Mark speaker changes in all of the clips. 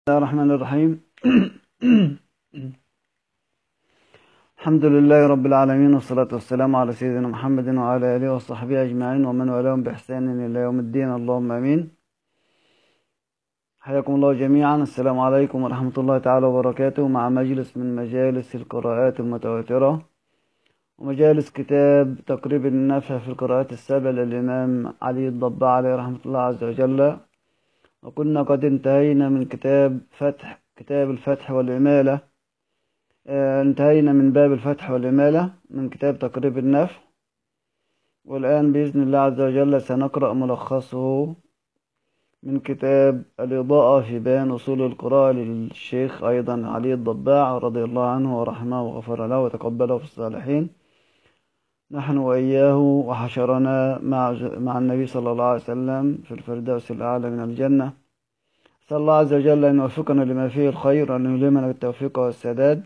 Speaker 1: الله الرحمن الرحيم الحمد لله رب العالمين والصلاة والسلام على سيدنا محمد وعلى آله وصحبه أجمعين ومن والاهم بإحسان إلى يوم الدين اللهم آمين حياكم الله جميعا السلام عليكم ورحمة الله تعالى وبركاته مع مجلس من مجالس القراءات المتواترة ومجالس كتاب تقريب النفع في القراءات السبع للإمام علي الضباع عليه رحمة الله عز وجل وكنا قد انتهينا من كتاب فتح كتاب الفتح والإمالة آه، انتهينا من باب الفتح والإمالة من كتاب تقريب النفع والآن بإذن الله عز وجل سنقرأ ملخصه من كتاب الإضاءة في بيان أصول القراءة للشيخ أيضا علي الضباع رضي الله عنه ورحمه وغفر له وتقبله في الصالحين نحن وإياه وحشرنا مع مع النبي صلى الله عليه وسلم في الفردوس الأعلى من الجنة أسأل الله عز وجل أن يوفقنا لما فيه الخير وأن يلهمنا بالتوفيق والسداد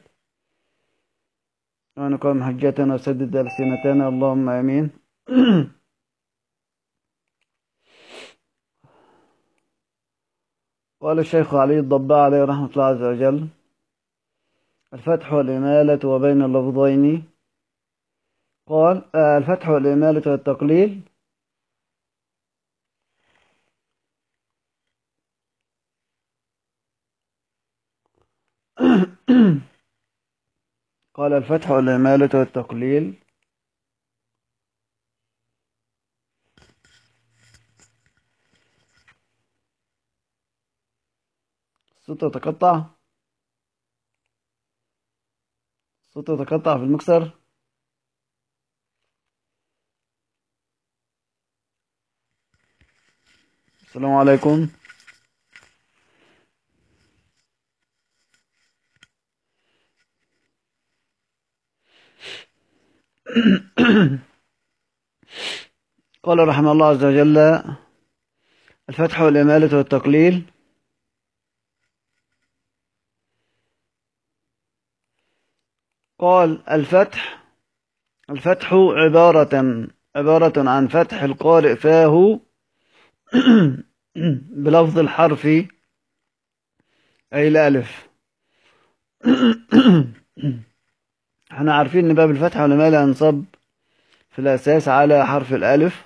Speaker 1: وأن يقام حجتنا وسدد ألسنتنا اللهم آمين قال الشيخ علي الضباع عليه رحمة الله عز وجل الفتح والإمالة وبين اللفظين قال آه، الفتح والإمالة والتقليل قال الفتح والإمالة والتقليل الصوت يتقطع الصوت يتقطع في المكسر السلام عليكم قال رحمه الله عز وجل الفتح والإمالة والتقليل قال الفتح الفتح عبارة عبارة عن فتح القارئ فاه بلفظ الحرف أي الألف احنا عارفين ان باب الفتح والإمالة ينصب في الأساس على حرف الألف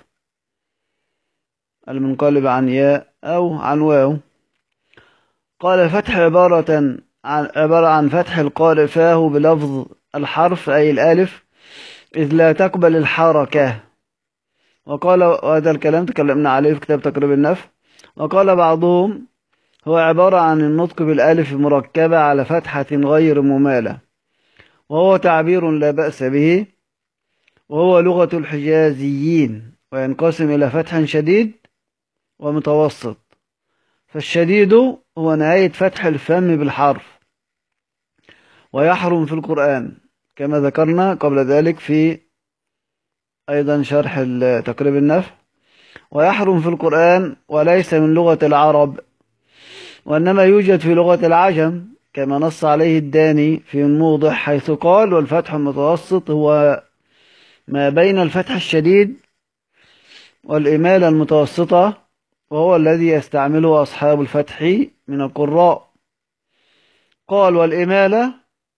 Speaker 1: المنقلب عن ياء أو عن واو قال الفتح عبارة عن عبارة عن فتح القارئ فاه بلفظ الحرف أي الألف إذ لا تقبل الحركة وقال وهذا الكلام تكلمنا عليه في كتاب تقريب النفع وقال بعضهم هو عبارة عن النطق بالألف مركبة على فتحة غير ممالة وهو تعبير لا بأس به وهو لغة الحجازيين وينقسم إلى فتح شديد ومتوسط فالشديد هو نهاية فتح الفم بالحرف ويحرم في القرآن كما ذكرنا قبل ذلك في أيضا شرح تقريب النفع ويحرم في القرآن وليس من لغة العرب وإنما يوجد في لغة العجم كما نص عليه الداني في موضع حيث قال والفتح المتوسط هو ما بين الفتح الشديد والإمالة المتوسطة وهو الذي يستعمله أصحاب الفتح من القراء قال والإمالة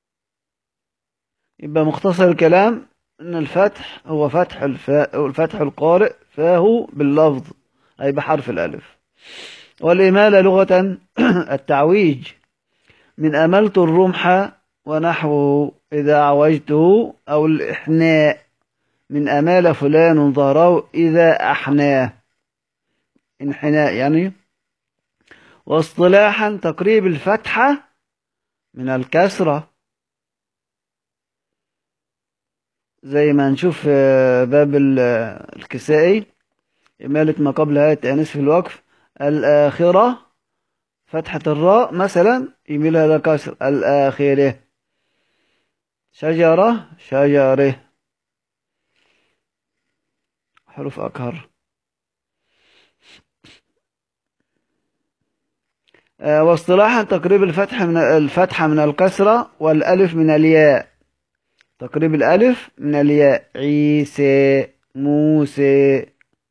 Speaker 1: يبقى مختصر الكلام أن الفتح هو فتح الفاء الفتح القارئ فاه باللفظ أي بحرف الألف والإمالة لغة التعويج من أملت الرمح ونحوه إذا عوجته أو الإحناء من أمال فلان ظهره إذا أحناه انحناء يعني واصطلاحا تقريب الفتحة من الكسرة زي ما نشوف في باب الكسائي إمالة ما قبل هاء أنس في الوقف الآخرة فتحة الراء مثلا يميلها إلى كسر الآخرة شجرة شجره حروف أقهر آه واصطلاحا تقريب الفتح من الفتحة من الكسرة والألف من الياء تقريب الألف من الياء عيسى موسى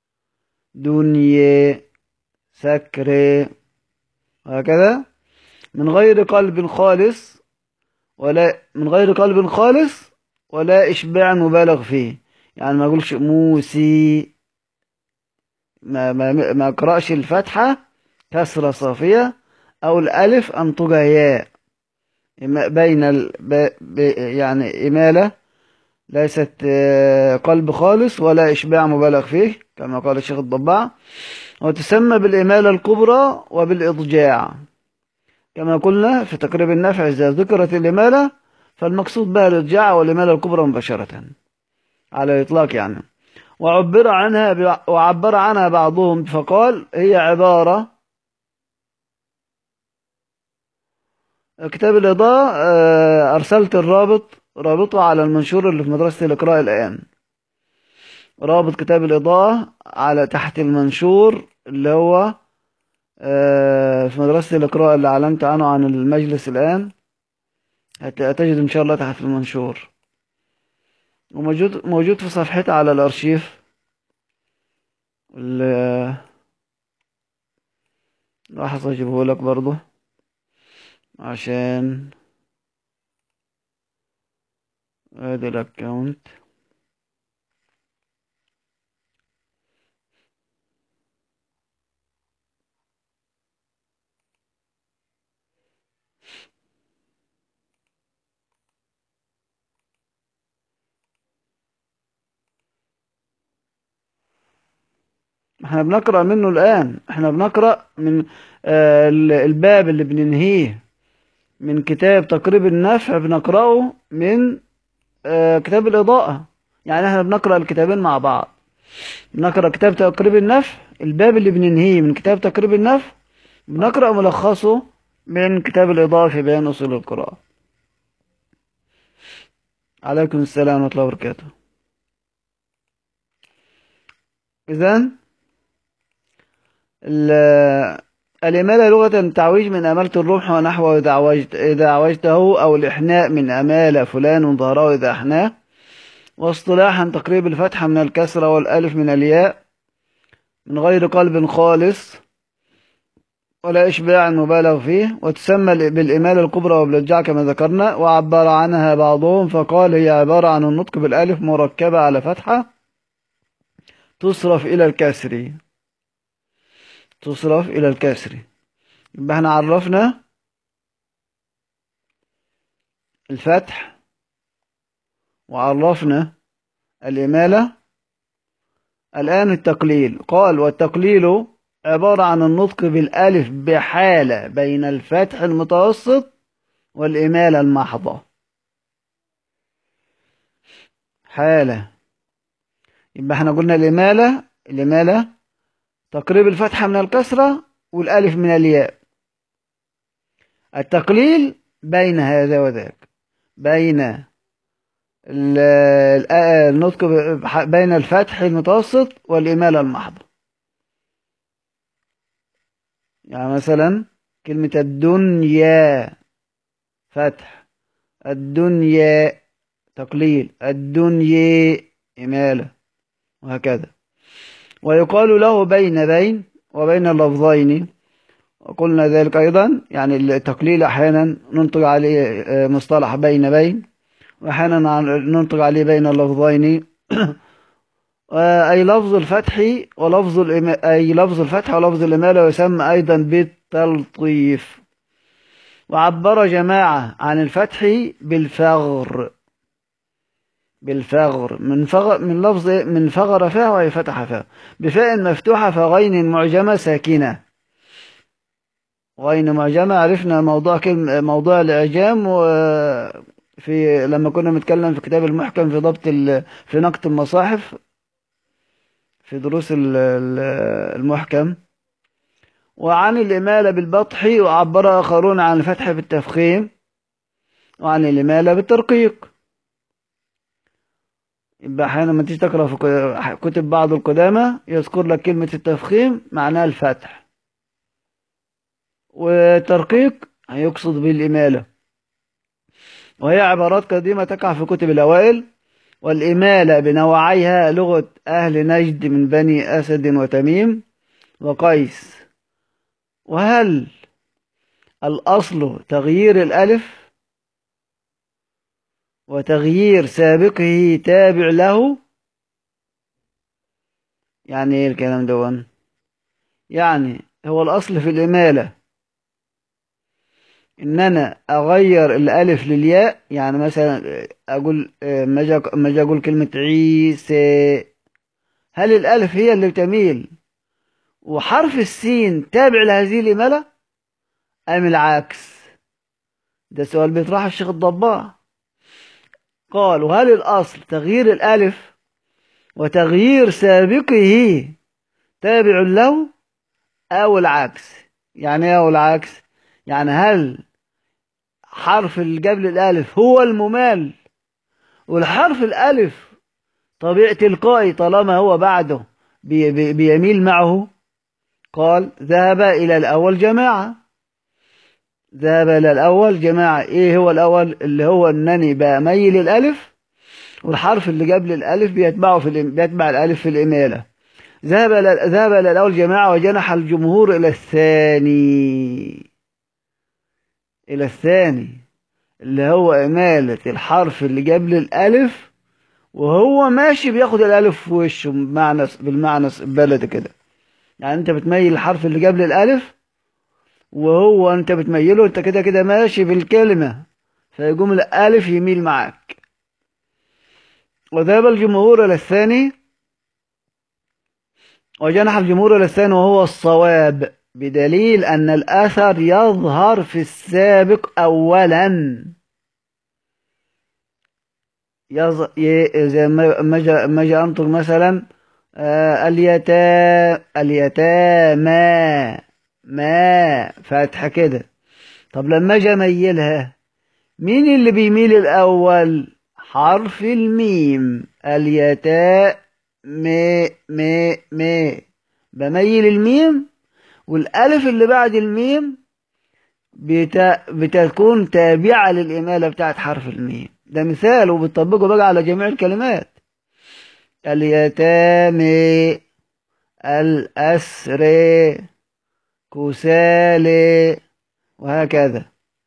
Speaker 1: دنيا سكر وهكذا من غير قلب خالص ولا من غير قلب خالص ولا إشباع مبالغ فيه يعني ما أقولش موسي ما ما ما أقرأش الفتحة كسرة صافية أو الألف أنطقها ياء بين ال... ب... ب... يعني إمالة ليست قلب خالص ولا إشباع مبالغ فيه كما قال الشيخ الضباع وتسمى بالإمالة الكبرى وبالإضجاع كما قلنا في تقريب النفع إذا ذكرت الإمالة فالمقصود بها الإضجاع والإمالة الكبرى مباشرة على الإطلاق يعني وعبر عنها ب... وعبر عنها بعضهم فقال هي عبارة كتاب الإضاءة أرسلت الرابط رابطه على المنشور اللي في مدرسة الإقراء الآن رابط كتاب الإضاءة على تحت المنشور اللي هو في مدرسة الإقراء اللي أعلنت عنه عن المجلس الآن هتجد إن شاء الله تحت المنشور وموجود موجود في صفحتي على الأرشيف اللي راح أجيبه لك برضه عشان ادي الاكونت احنا بنقرأ منه الآن احنا بنقرأ من آه الباب اللي بننهيه من كتاب تقريب النفع بنقرأه من آه كتاب الإضاءة يعني احنا بنقرأ الكتابين مع بعض بنقرأ كتاب تقريب النفع الباب اللي بننهيه من كتاب تقريب النفع بنقرأ ملخصه من كتاب الإضاءة في بيان أصول القراءة عليكم السلام ورحمة الله وبركاته إذن الإمالة لغة تعويج من أمالة الرمح ونحوه إذا عوجت إذا عوجته أو الإحناء من أمال فلان ظهره إذا أحناه واصطلاحا تقريب الفتحة من الكسرة والألف من الياء من غير قلب خالص ولا إشباع مبالغ فيه وتسمى بالإمالة الكبرى وبالإرجاع كما ذكرنا وعبر عنها بعضهم فقال هي عبارة عن النطق بالألف مركبة على فتحة تصرف إلى الكسر تصرف إلى الكسر يبقى احنا عرفنا الفتح وعرفنا الإمالة الآن التقليل قال والتقليل عبارة عن النطق بالألف بحالة بين الفتح المتوسط والإمالة المحضة حالة يبقى احنا قلنا الإمالة الإمالة تقريب الفتحة من الكسرة والألف من الياء التقليل بين هذا وذاك بين النطق بين الفتح المتوسط والإمالة المحضة يعني مثلا كلمة الدنيا فتح الدنيا تقليل الدنيا إمالة وهكذا ويقال له بين بين وبين اللفظين وقلنا ذلك أيضا يعني التقليل أحيانا ننطق عليه مصطلح بين بين وأحيانا ننطق عليه بين اللفظين أي لفظ الفتح ولفظ الإم... أي لفظ الفتح ولفظ الإمالة يسمى أيضا بالتلطيف وعبر جماعة عن الفتح بالفغر بالفغر من فغر من لفظ من فغر فاه وهي فتح فاه بفاء مفتوحة فغين معجمة ساكنة غين معجمة عرفنا موضوع كلمة موضوع الإعجام وفي لما كنا بنتكلم في كتاب المحكم في ضبط في نقد المصاحف في دروس المحكم وعن الإمالة بالبطح وعبر آخرون عن الفتح بالتفخيم وعن الإمالة بالترقيق يبقى أحيانا لما تيجي تقرأ في كتب بعض القدامى يذكر لك كلمة التفخيم معناها الفتح والترقيق هيقصد بالإمالة وهي عبارات قديمة تقع في كتب الأوائل والإمالة بنوعيها لغة أهل نجد من بني أسد وتميم وقيس وهل الأصل تغيير الألف وتغيير سابقه تابع له يعني ايه الكلام دون يعني هو الأصل في الإمالة إن أنا أغير الألف للياء يعني مثلا أقول ما أجي أقول كلمة عيسى هل الألف هي اللي تميل وحرف السين تابع لهذه الإمالة أم العكس ده سؤال بيطرحه الشيخ الضباع قال وهل الأصل تغيير الألف وتغيير سابقه تابع له أو العكس يعني ايه أو العكس يعني هل حرف اللي قبل الألف هو الممال والحرف الألف طبيعي تلقائي طالما هو بعده بي بي بيميل معه قال ذهب إلى الأول جماعة ذهب إلى الأول جماعة إيه هو الأول اللي هو أنني بميل الألف والحرف اللي قبل الألف بيتبعه في بيتبع الألف في الإمالة ذهب ذهب إلى الأول جماعة وجنح الجمهور إلى الثاني إلى الثاني اللي هو إمالة الحرف اللي قبل الألف وهو ماشي بياخد الألف في وشه بمعنى بالمعنى البلدي كده يعني أنت بتميل الحرف اللي قبل الألف وهو أنت بتميله أنت كده كده ماشي بالكلمة فيقوم الألف يميل معاك وذهب الجمهور إلى الثاني وجنح الجمهور إلى الثاني وهو الصواب بدليل أن الأثر يظهر في السابق أولا يظ... ي... زي ما جاء ما جاء أنطق مثلا آه اليتا اليتامى ما فاتحة كده طب لما اجي اميلها مين اللي بيميل الأول حرف الميم اليتاء مي مي مي بميل الميم والألف اللي بعد الميم بت... بتكون تابعة للإمالة بتاعت حرف الميم ده مثال وبتطبقه بقى على جميع الكلمات اليتامى الأسر كسالى وهكذا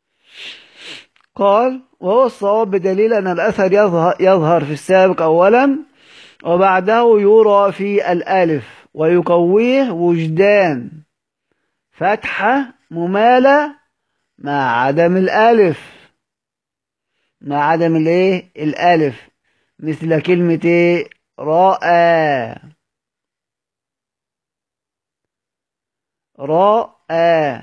Speaker 1: قال وهو الصواب بدليل أن الأثر يظهر, يظهر في السابق أولا وبعده يرى في الألف ويقويه وجدان فتحة ممالة مع عدم الألف مع عدم الايه الألف مثل كلمة ايه رأى رأى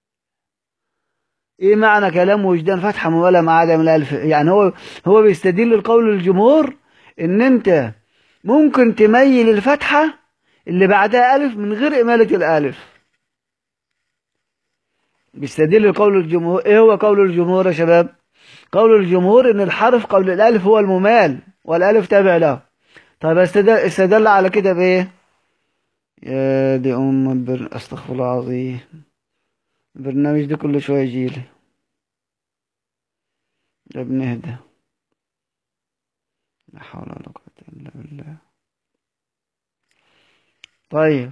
Speaker 1: ايه معنى كلام وجدان فتحة ممالة مع عدم الألف يعني هو هو بيستدل القول الجمهور ان انت ممكن تميل الفتحة اللي بعدها ألف من غير إمالة الألف بيستدل قول الجمهور ايه هو قول الجمهور يا شباب قول الجمهور ان الحرف قبل الالف هو الممال والالف تابع له طيب استدل على كده بايه يا دي ام البر استغفر الله العظيم البرنامج ده كل شويه يجيلي ده بنهدى لا حول ولا قوه الا بالله طيب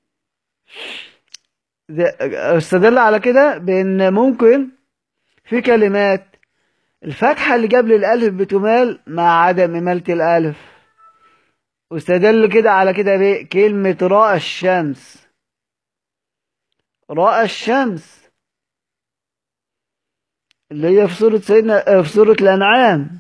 Speaker 1: استدل على كده بان ممكن في كلمات الفتحة اللي قبل الألف بتمال مع عدم إمالة الألف واستدل كده على كده بكلمة راء الشمس راء الشمس اللي هي في سورة سيدنا في سورة الأنعام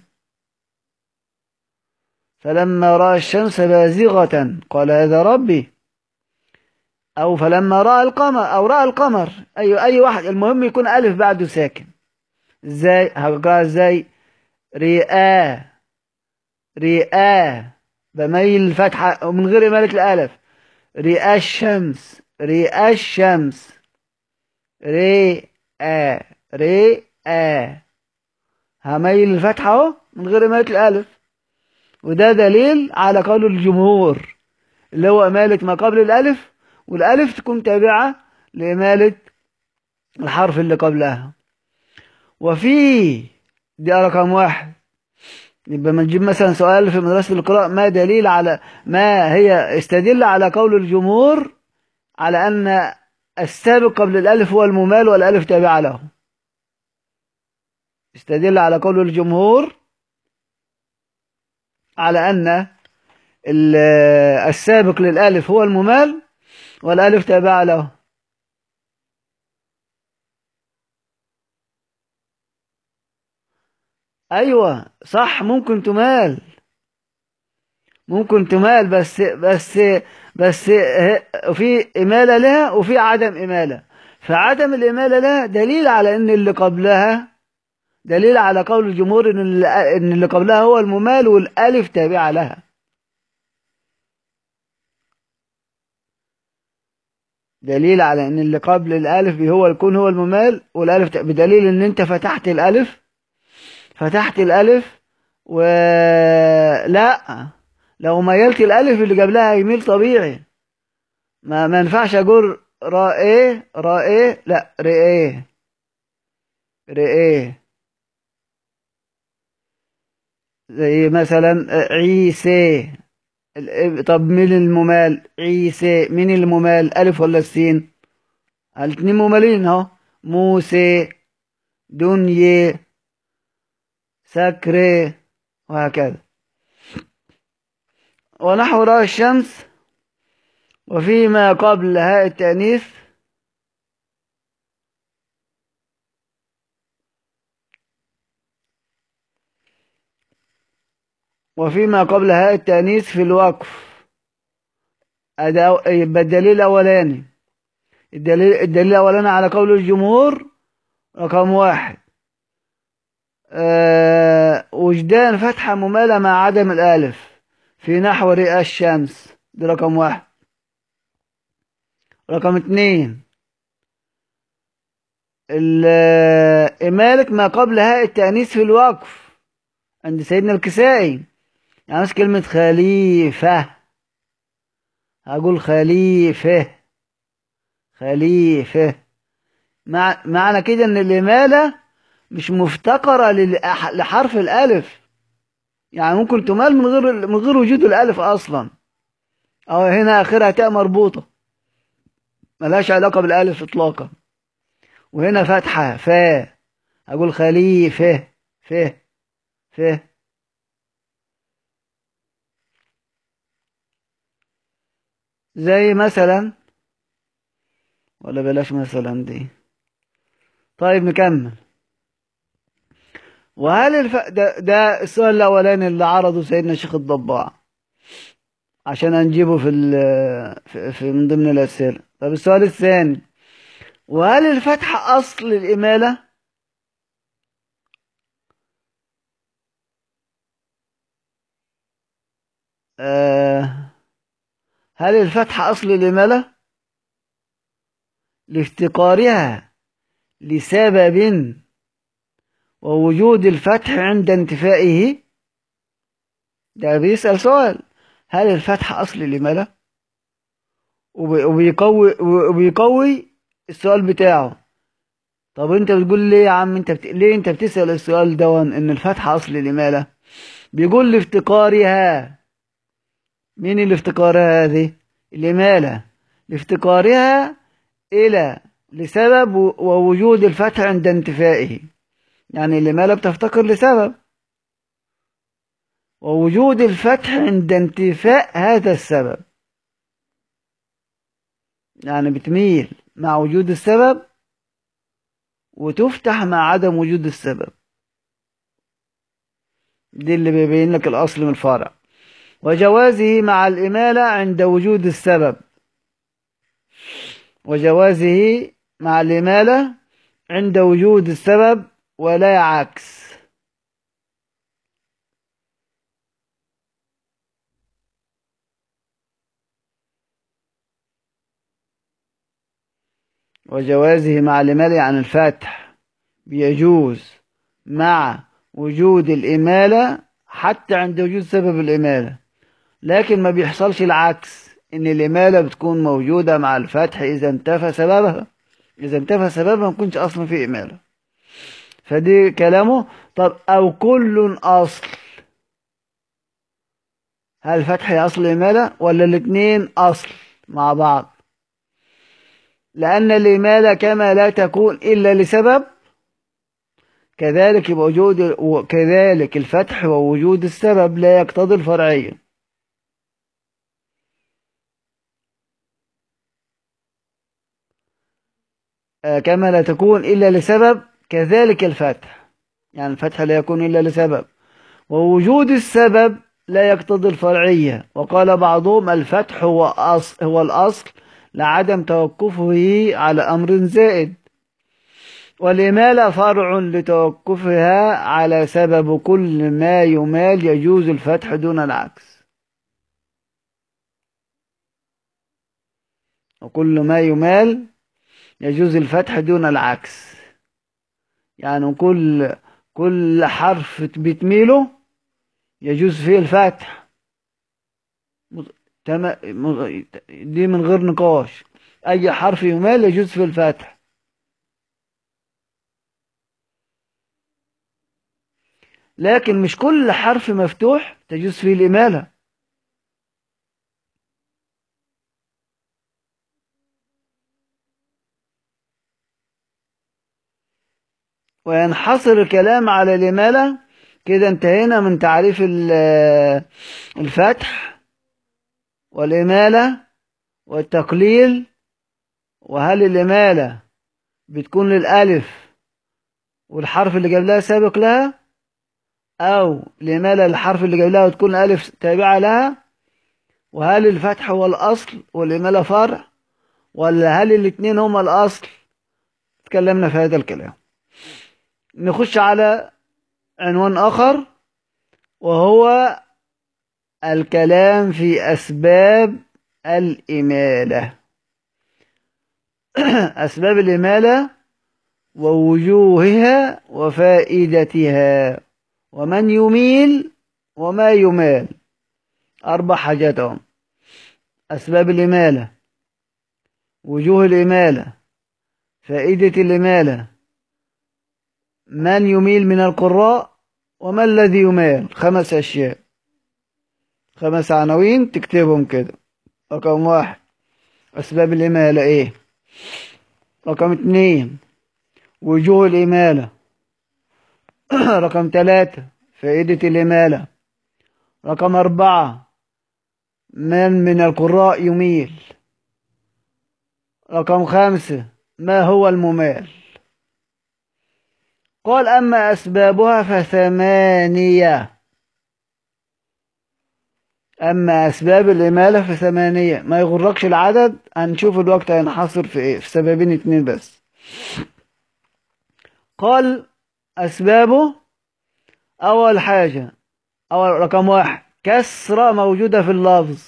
Speaker 1: فلما رأى الشمس بازغة قال هذا ربي أو فلما رأى القمر أو رأى القمر أي أي واحد المهم يكون ألف بعده ساكن إزاي هقرأها إزاي رئاء رئاء بميل الفتحة من غير ملك الألف رئاء الشمس رئاء الشمس رئاء رئاء هميل الفتحة اهو من غير ملك الألف وده دليل على قول الجمهور اللي هو إمالة ما قبل الألف والألف تكون تابعة لإمالة الحرف اللي قبلها وفي دي رقم واحد يبقى ما نجيب مثلا سؤال في مدرسة القراءة ما دليل على ما هي استدل على قول الجمهور على أن السابق قبل الألف هو الممال والألف تابعة له استدل على قول الجمهور على أن السابق للألف هو الممال والألف تابع له أيوة صح ممكن تمال ممكن تمال بس بس بس في إمالة لها وفي عدم إمالة فعدم الإمالة لها دليل على أن اللي قبلها دليل على قول الجمهور إن إن اللي قبلها هو الممال والألف تابعة لها دليل على ان اللي قبل الالف هو يكون هو الممال والالف بدليل ان انت فتحت الالف فتحت الالف ولا لو ميلت الالف اللي قبلها يميل طبيعي ما ما ينفعش اقول را ايه را ايه لا ر ايه ر ايه زي مثلا عيسى طب مين الممال عيسى مين الممال ألف ولا السين الاتنين ممالين اهو موسى دنيا سكري وهكذا ونحو رأى الشمس وفيما قبل هاء التأنيث وفيما قبل هاء التأنيث في الوقف يبقى الدليل الأولاني الدليل, الدليل الأولاني على قول الجمهور رقم واحد أه وجدان فتحة ممالة مع عدم الألف في نحو رئة الشمس دي رقم واحد رقم اتنين إمالة ما قبل هاء التأنيث في الوقف عند سيدنا الكسائي يعني مش كلمة خليفة هقول خليفة خليفة مع معنى كده ان الإمالة مش مفتقرة لحرف الألف يعني ممكن تمال من غير من غير وجود الألف أصلا أو هنا آخرها تاء مربوطة ملهاش علاقة بالألف إطلاقا وهنا فتحة فا أقول خليفة فه فه زي مثلا ولا بلاش مثلا دي طيب نكمل وهل الف... ده, ده السؤال الأولاني اللي عرضه سيدنا الشيخ الضباع عشان نجيبه في, ال... في... في من ضمن الأسئلة طب السؤال الثاني وهل الفتح أصل الإمالة آه هل الفتح أصل الإمالة لافتقارها لسبب ووجود الفتح عند انتفائه ده بيسأل سؤال هل الفتح أصل الإمالة وبيقوي وبيقوي السؤال بتاعه طب انت بتقول ليه يا عم انت بت... ليه انت بتسأل السؤال ده ان الفتح أصل الإمالة بيقول لافتقارها مين الافتقارها هذه الإمالة لافتقارها إلى لسبب ووجود الفتح عند انتفائه يعني الإمالة بتفتقر لسبب ووجود الفتح عند انتفاء هذا السبب يعني بتميل مع وجود السبب وتفتح مع عدم وجود السبب دي اللي بيبين لك الأصل من الفرع وجوازه مع الإمالة عند وجود السبب وجوازه مع الإمالة عند وجود السبب ولا عكس وجوازه مع الإمالة عن الفتح بيجوز مع وجود الإمالة حتى عند وجود سبب الإمالة لكن ما بيحصلش العكس إن الإمالة بتكون موجودة مع الفتح إذا انتفى سببها إذا انتفى سببها ما يكونش أصلا في إمالة فدي كلامه طب أو كل أصل هل فتح أصل إمالة ولا الاثنين أصل مع بعض لأن الإمالة كما لا تكون إلا لسبب كذلك يبقى وجود وكذلك الفتح ووجود السبب لا يقتضي الفرعية آه، كما لا تكون إلا لسبب كذلك الفتح يعني الفتح لا يكون إلا لسبب ووجود السبب لا يقتضي الفرعية وقال بعضهم الفتح هو, أصل هو الأصل لعدم توقفه على أمر زائد والإمالة فرع لتوقفها على سبب كل ما يمال يجوز الفتح دون العكس وكل ما يمال يجوز الفتح دون العكس يعني كل كل حرف بتميله يجوز فيه الفتح دي من غير نقاش أي حرف يمال يجوز فيه الفتح لكن مش كل حرف مفتوح تجوز فيه الإمالة وينحصر الكلام على الإمالة كده انتهينا من تعريف الفتح والإمالة والتقليل وهل الإمالة بتكون للألف والحرف اللي قبلها سابق لها أو الإمالة الحرف اللي قبلها وتكون ألف تابعة لها وهل الفتح هو الأصل والإمالة فرع ولا هل الاثنين هما الأصل تكلمنا في هذا الكلام نخش على عنوان آخر وهو الكلام في أسباب الإمالة أسباب الإمالة ووجوهها وفائدتها ومن يميل وما يمال أربع حاجات هم أسباب الإمالة وجوه الإمالة فائدة الإمالة من يميل من القراء وما الذي يمال خمس أشياء خمس عناوين تكتبهم كده رقم واحد أسباب الإمالة إيه رقم اتنين وجوه الإمالة رقم ثلاثة فائدة الإمالة رقم أربعة من من القراء يميل رقم خمسة ما هو الممال قال أما أسبابها فثمانية أما أسباب الإمالة فثمانية ما يغرقش العدد هنشوف الوقت هينحصر في إيه في سببين اتنين بس قال أسبابه أول حاجة أول رقم واحد كسرة موجودة في اللفظ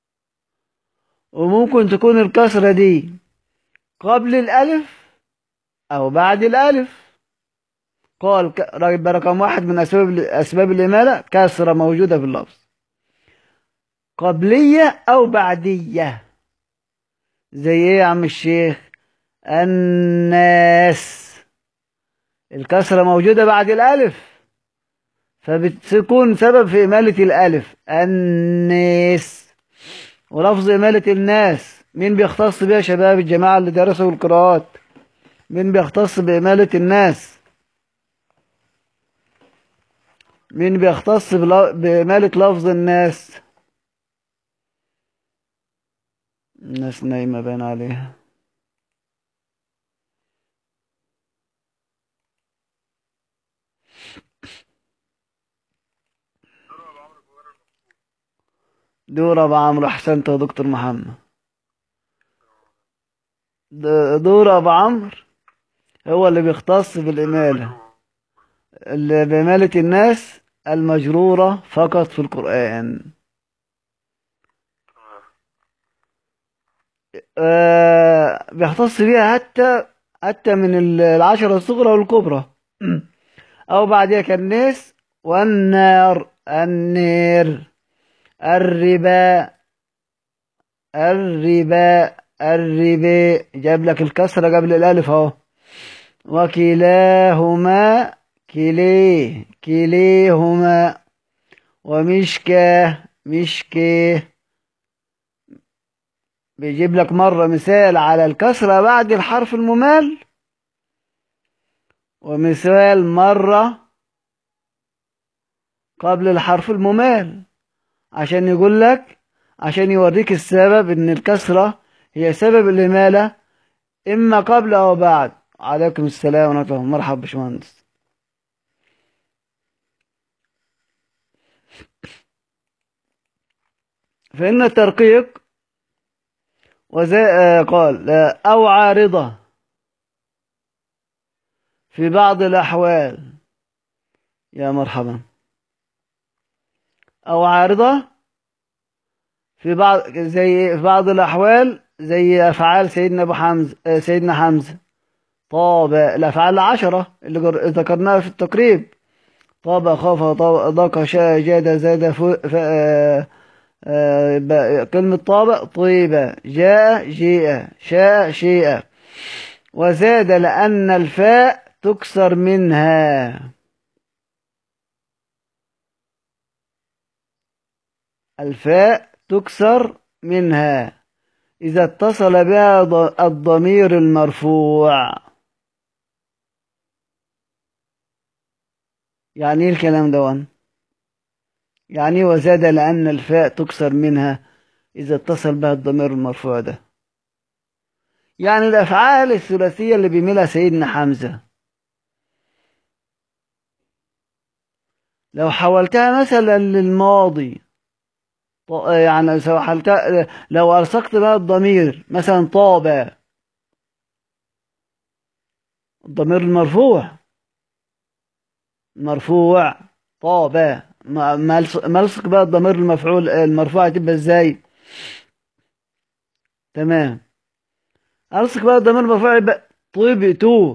Speaker 1: وممكن تكون الكسرة دي قبل الألف أو بعد الألف قال رقم واحد من أسباب أسباب الإمالة كسرة موجودة في اللفظ قبلية أو بعدية زي إيه يا عم الشيخ الناس الكسرة موجودة بعد الألف فبتكون سبب في إمالة الألف الناس ولفظ إمالة الناس مين بيختص بيها شباب الجماعة اللي درسوا القراءات مين بيختص بإمالة الناس مين بيختص بإمالة لفظ الناس الناس نايمة باين عليها دور ابو عمرو احسنت يا دكتور محمد دور ابو عمرو هو اللي بيختص بالإمالة اللي بإمالة الناس المجرورة فقط في القرآن آه بيختص بيها حتى حتى من العشرة الصغرى والكبرى أو بعدها كالناس والنار النير الربا الربا الربا جاب لك الكسرة قبل الألف اهو وكلاهما كليه كليهما ومشكاه مشكيه بيجيب لك مرة مثال على الكسرة بعد الحرف الممال ومثال مرة قبل الحرف الممال عشان يقول لك عشان يوريك السبب ان الكسرة هي سبب الإمالة إما قبل أو بعد عليكم السلام ورحمة الله مرحبا باشمهندس فإن الترقيق وزي قال أو عارضة في بعض الأحوال يا مرحبا أو عارضة في بعض زي في بعض الأحوال زي أفعال سيدنا أبو حمزة سيدنا حمزة طاب الأفعال العشرة اللي ذكرناها في التقريب طاب خاف ضاق شاء جاد زاد ف... ف... آه... كلمة طاب طيبة جاء جيء شاء شيء وزاد لأن الفاء تكسر منها الفاء تكسر منها إذا اتصل بها الضمير المرفوع يعني ايه الكلام ده يعني وزاد لأن الفاء تكسر منها إذا اتصل بها الضمير المرفوع ده يعني الأفعال الثلاثية اللي بيميلها سيدنا حمزة لو حولتها مثلا للماضي يعني لو حولتها لو ألصقت بها الضمير مثلا طاب الضمير المرفوع مرفوع طاب ملصق بقى الضمير المفعول المرفوع هتبقى ازاي تمام الصق بقى الضمير المرفوع يبقى طيبتو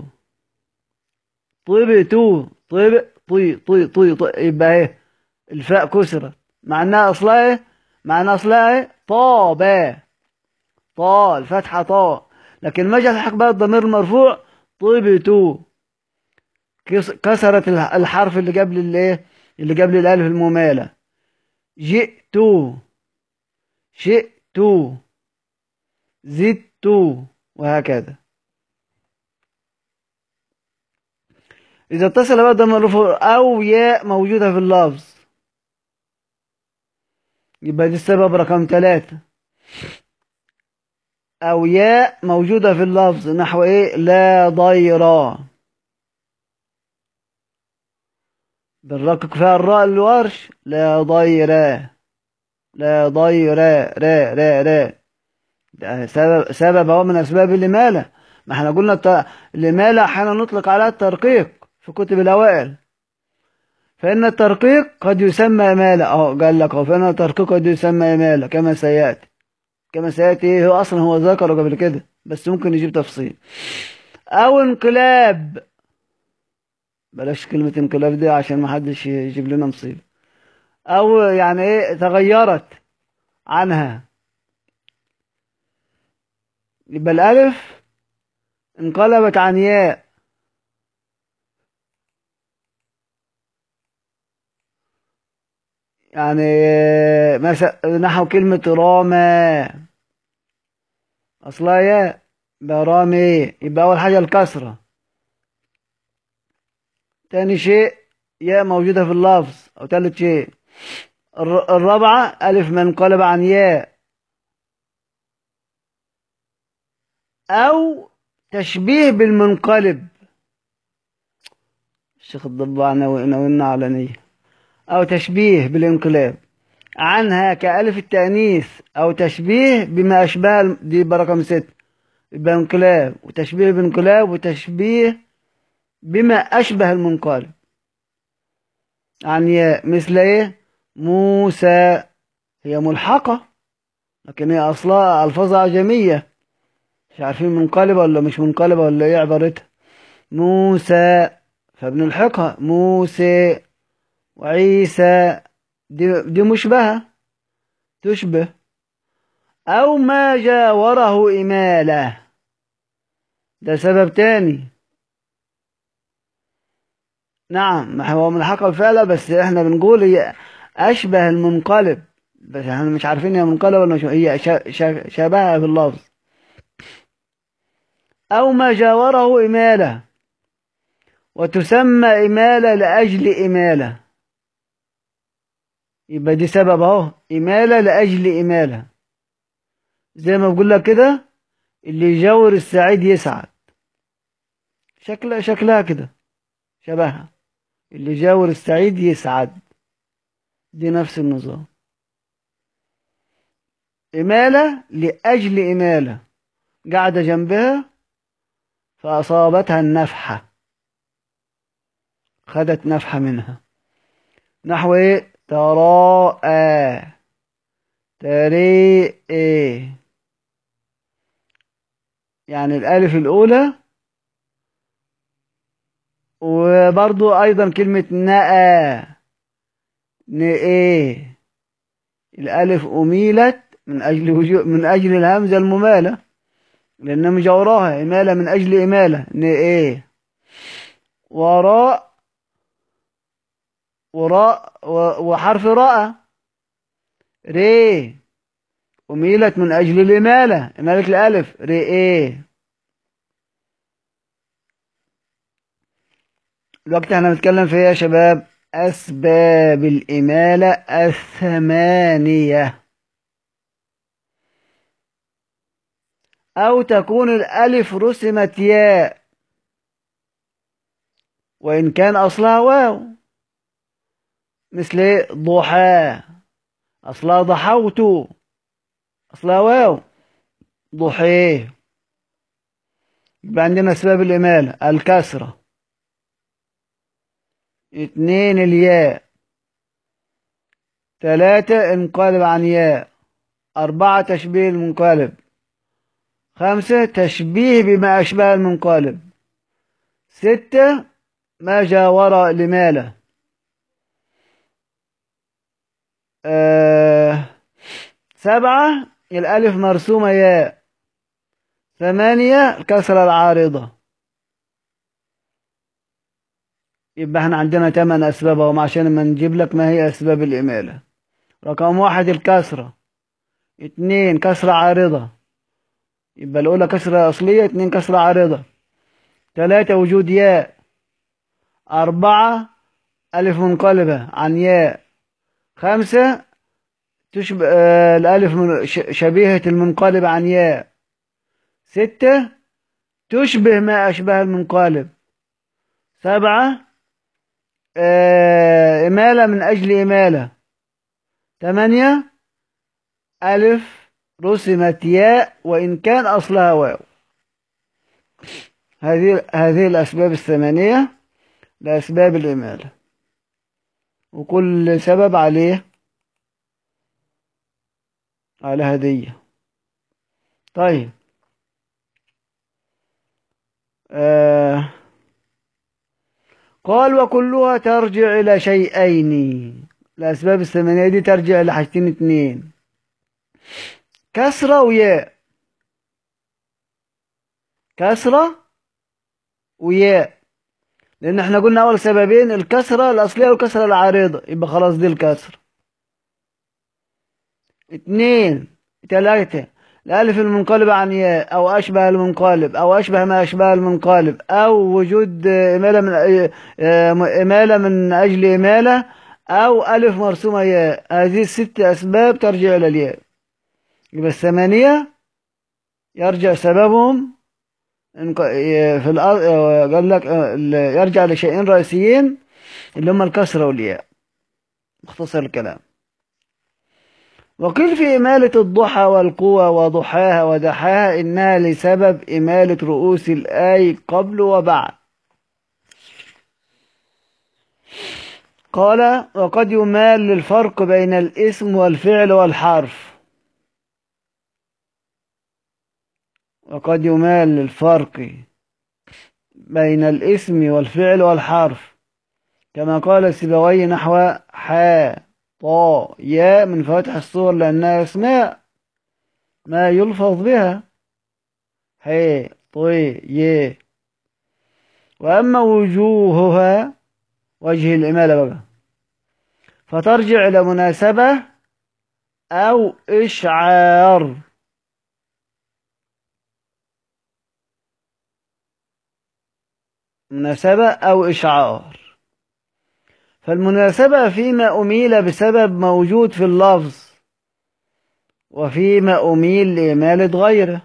Speaker 1: طيبتو طيب طي طي طي, طي يبقى ايه الفاء كسرت مع انها اصلها ايه مع انها اصلها ايه طاب طا الفتحه طا لكن ما جاء الحق بقى الضمير المرفوع طيبتو كسرت الحرف اللي قبل الايه اللي قبل الالف الممالة جئت شئت زدت وهكذا إذا اتصل بقى ضمن المرفوع أو ياء موجودة في اللفظ يبقى دي السبب رقم ثلاثة أو ياء موجودة في اللفظ نحو إيه لا ضيرا بنرقق فيها الراء الورش لا ضيرا لا ضيرا را را را ده سبب سبب هو من أسباب الإمالة ما احنا قلنا الإمالة أحيانا نطلق عليها الترقيق في كتب الأوائل فإن الترقيق قد يسمى إمالة أهو قال لك أهو فإن الترقيق قد يسمى إمالة كما سيأتي كما سيأتي هو أصلا هو ذكره قبل كده بس ممكن يجيب تفصيل أو انقلاب بلاش كلمة انقلاب دي عشان ما حدش يجيب لنا مصيبة أو يعني إيه تغيرت عنها يبقى الألف انقلبت عن ياء يعني مثلا نحو كلمة رامى أصلها ياء برامي يبقى أول حاجة الكسرة تاني شيء ياء موجودة في اللفظ أو تالت شيء الرابعة ألف منقلب عن ياء أو تشبيه بالمنقلب الشيخ الضباع نوينا على نية أو تشبيه بالانقلاب عنها كألف التأنيث أو تشبيه بما أشبه دي برقم ست يبقى انقلاب وتشبيه بانقلاب وتشبيه بما أشبه المنقلب يعني مثل إيه موسى هي ملحقة لكن هي أصلها ألفاظها عجمية مش عارفين منقلبة ولا مش منقلبة ولا إيه عبارتها موسى فبنلحقها موسى وعيسى دي, دي مشبهة تشبه أو ما جاوره إمالة ده سبب تاني نعم هو ملحقة بالفعل بس احنا بنقول هي أشبه المنقلب بس احنا مش عارفين هي منقلب ولا مش هي شبهها في اللفظ أو ما جاوره إمالة وتسمى إمالة لأجل إمالة يبقى دي سبب اهو إمالة لأجل إمالة زي ما بقول لك كده اللي يجاور السعيد يسعد شكلها شكلها كده شبهها اللي يجاور السعيد يسعد دي نفس النظام إمالة لأجل إمالة قاعدة جنبها فأصابتها النفحة خدت نفحة منها نحو إيه تراءى تريئ يعني الألف الأولى وبرضو أيضا كلمة نأى نئي الألف أميلت من أجل وجو من أجل الهمزة الممالة لأنها مجوراها إمالة من أجل إمالة نئي وراء وراء وحرف راء ري أميلت من أجل الإمالة إمالة الألف ري الوقت احنا بنتكلم فيها يا شباب أسباب الإمالة الثمانية أو تكون الألف رسمت ياء وإن كان أصلها واو مثل ضحى أصلها ضحوت أصلها واو ضحيه يبقى عندنا أسباب الإمالة الكسرة اتنين الياء تلاتة انقلب عن ياء أربعة تشبيه المنقلب خمسة تشبيه بما أشبه المنقلب ستة ما جاور لماله آه سبعة الألف مرسومة ياء ثمانية الكسرة العارضة يبقى احنا عندنا ثمان أسباب اهو عشان ما نجيب لك ما هي أسباب الإمالة رقم واحد الكسرة اتنين كسرة عارضة يبقى الأولى كسرة أصلية اتنين كسرة عارضة تلاتة وجود ياء أربعة ألف منقلبة عن ياء خمسة تشبه آه الألف من شبيهة المنقلب عن ياء ستة تشبه ما أشبه المنقلب سبعة آه إمالة من أجل إمالة ثمانية ألف رسمت ياء وإن كان أصلها واو هذه هذه الأسباب الثمانية لأسباب الإمالة وكل سبب عليه على هدية طيب آه قال وكلها ترجع إلى شيئين الأسباب الثمانية دي ترجع إلى حاجتين اتنين كسرة وياء كسرة وياء لأن احنا قلنا أول سببين الكسرة الأصلية والكسرة العارضة يبقى خلاص دي الكسرة اتنين تلاتة الألف المنقلبة عن ياء أو أشبه المنقلب أو أشبه ما أشبه المنقلب أو وجود إمالة من إمالة من أجل إمالة أو ألف مرسومة ياء هذه الست أسباب ترجع إلى الياء يبقى الثمانية يرجع سببهم في الأرض قال لك يرجع لشيئين رئيسيين اللي هم الكسرة والياء مختصر الكلام وقيل في إمالة الضحى والقوى وضحاها ودحاها إنها لسبب إمالة رؤوس الآي قبل وبعد قال وقد يمال للفرق بين الاسم والفعل والحرف وقد يمال للفرق بين الاسم والفعل والحرف كما قال السبوي نحو حا طا يا من فواتح الصور لأنها أسماء ما يلفظ بها حي طي ي وأما وجوهها وجه الإمالة بقى فترجع إلى مناسبة أو إشعار مناسبة أو إشعار فالمناسبة فيما أميل بسبب موجود في اللفظ وفيما أميل لإمالة غيره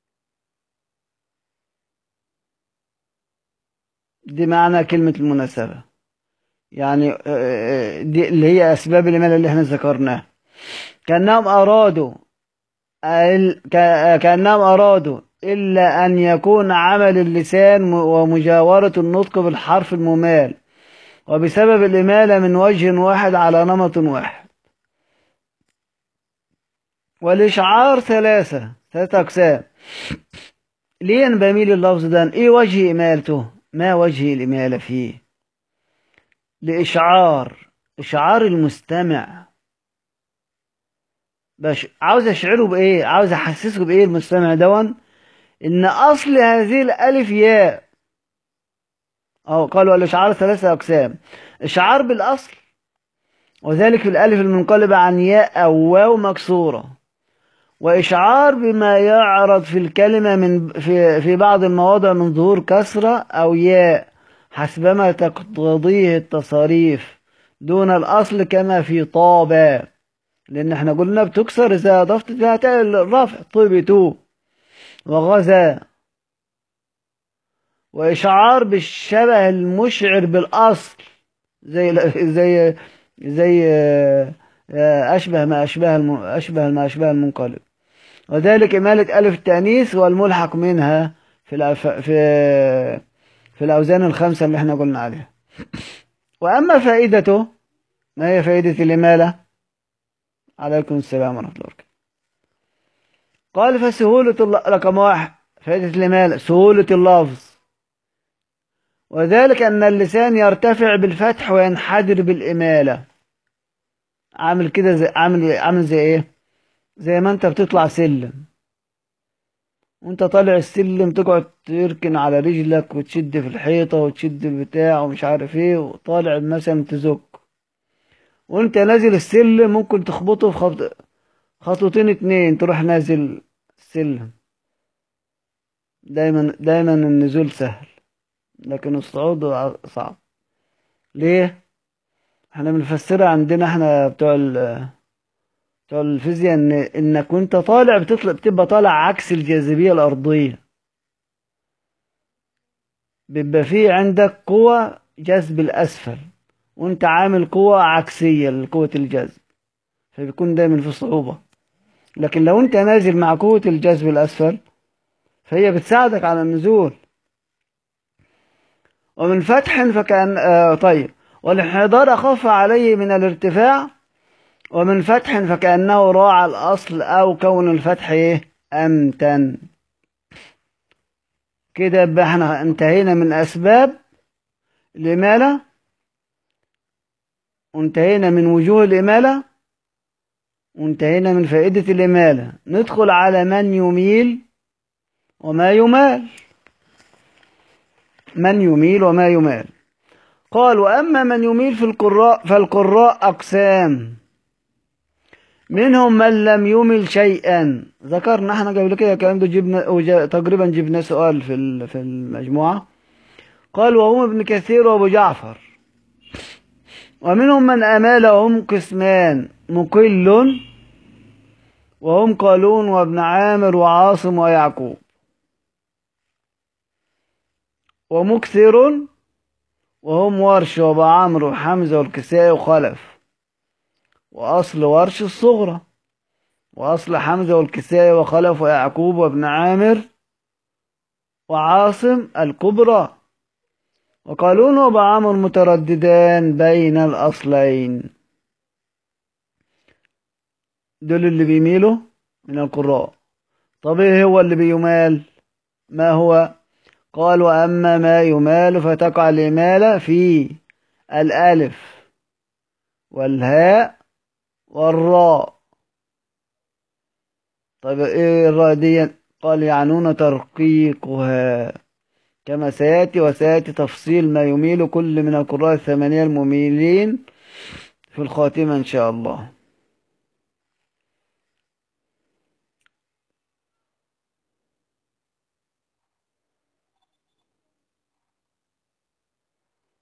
Speaker 1: دي معنى كلمة المناسبة يعني دي اللي هي أسباب الإمالة اللي احنا ذكرناها كأنهم أرادوا كأنهم أرادوا إلا أن يكون عمل اللسان ومجاورة النطق بالحرف الممال وبسبب الإمالة من وجه واحد على نمط واحد والإشعار ثلاثة ثلاثة أقسام ليه أنا بميل اللفظ ده إيه وجه إمالته ما وجه الإمالة فيه لإشعار إشعار المستمع باش عاوز أشعره بإيه عاوز أحسسه بإيه المستمع دون إن أصل هذه الألف ياء أو قالوا الإشعار ثلاثة أقسام إشعار بالأصل وذلك في الألف المنقلبة عن ياء أو واو مكسورة وإشعار بما يعرض في الكلمة من في, في بعض المواضع من ظهور كسرة أو ياء حسبما تقتضيه التصاريف دون الأصل كما في طابة لأن احنا قلنا بتكسر إذا أضفت فيها تاء الرفع طيبتو وغزا وإشعار بالشبه المشعر بالأصل زي زي زي أشبه ما أشبه الم... أشبه ما أشبه المنقلب وذلك إمالة ألف التأنيث والملحق منها في الأف... في في الأوزان الخمسة اللي احنا قلنا عليها وأما فائدته ما هي فائدة الإمالة عليكم السلام ورحمة الله وبركاته قال فسهولة الل... رقم واحد فائدة الإمالة سهولة اللفظ وذلك أن اللسان يرتفع بالفتح وينحدر بالإمالة عامل كده زي عامل عامل زي إيه زي ما أنت بتطلع سلم وأنت طالع السلم تقعد تركن على رجلك وتشد في الحيطة وتشد البتاع ومش عارف إيه وطالع مثلا تزك وأنت نازل السلم ممكن تخبطه في خبط خطوتين اتنين تروح نازل السلم دايما دايما النزول سهل لكن الصعود صعب ليه احنا بنفسرها عندنا احنا بتوع بتوع الفيزياء ان انك وانت طالع بتطلع بتبقى طالع عكس الجاذبيه الارضيه بيبقى في عندك قوة جذب الأسفل وانت عامل قوة عكسية لقوة الجذب فبيكون دايما في صعوبة لكن لو انت نازل مع قوة الجذب الأسفل فهي بتساعدك على النزول ومن فتح فكان آه طيب والانحدار أخف عليه من الارتفاع ومن فتح فكأنه راعى الأصل أو كون الفتح إيه أمتن كده يبقى احنا انتهينا من أسباب الإمالة وانتهينا من وجوه الإمالة وانتهينا من فائدة الإمالة ندخل على من يميل وما يمال من يميل وما يمال قال وأما من يميل في القراء فالقراء أقسام منهم من لم يمل شيئا ذكرنا احنا قبل كده الكلام ده جبنا تقريبا جبنا سؤال في في المجموعة قال وهم ابن كثير وابو جعفر ومنهم من أمال وهم قسمان مقل وهم قالون وابن عامر وعاصم ويعقوب ومكثر وهم ورش وابو عمرو وحمزة والكسائي وخلف وأصل ورش الصغرى وأصل حمزة والكسائي وخلف ويعقوب وابن عامر وعاصم الكبرى وقالون وابو عمرو مترددان بين الأصلين دول اللي بيميلوا من القراء طب ايه هو اللي بيمال ما هو قال وأما ما يمال فتقع الإمالة في الألف والهاء والراء طيب ايه الراء دي قال يعنون ترقيقها كما سيأتي وسيأتي تفصيل ما يميل كل من القراء الثمانية المميلين في الخاتمة إن شاء الله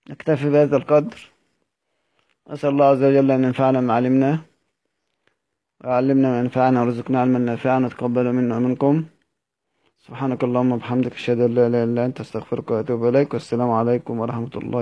Speaker 1: نكتفي بهذا القدر أسأل الله عز وجل أن ينفعنا ما علمنا ويعلمنا ما ينفعنا ورزقنا علما نافعا وتقبل منا ومنكم سبحانك اللهم وبحمدك أشهد أن لا إله إلا أنت أستغفرك وأتوب إليك والسلام عليكم ورحمة الله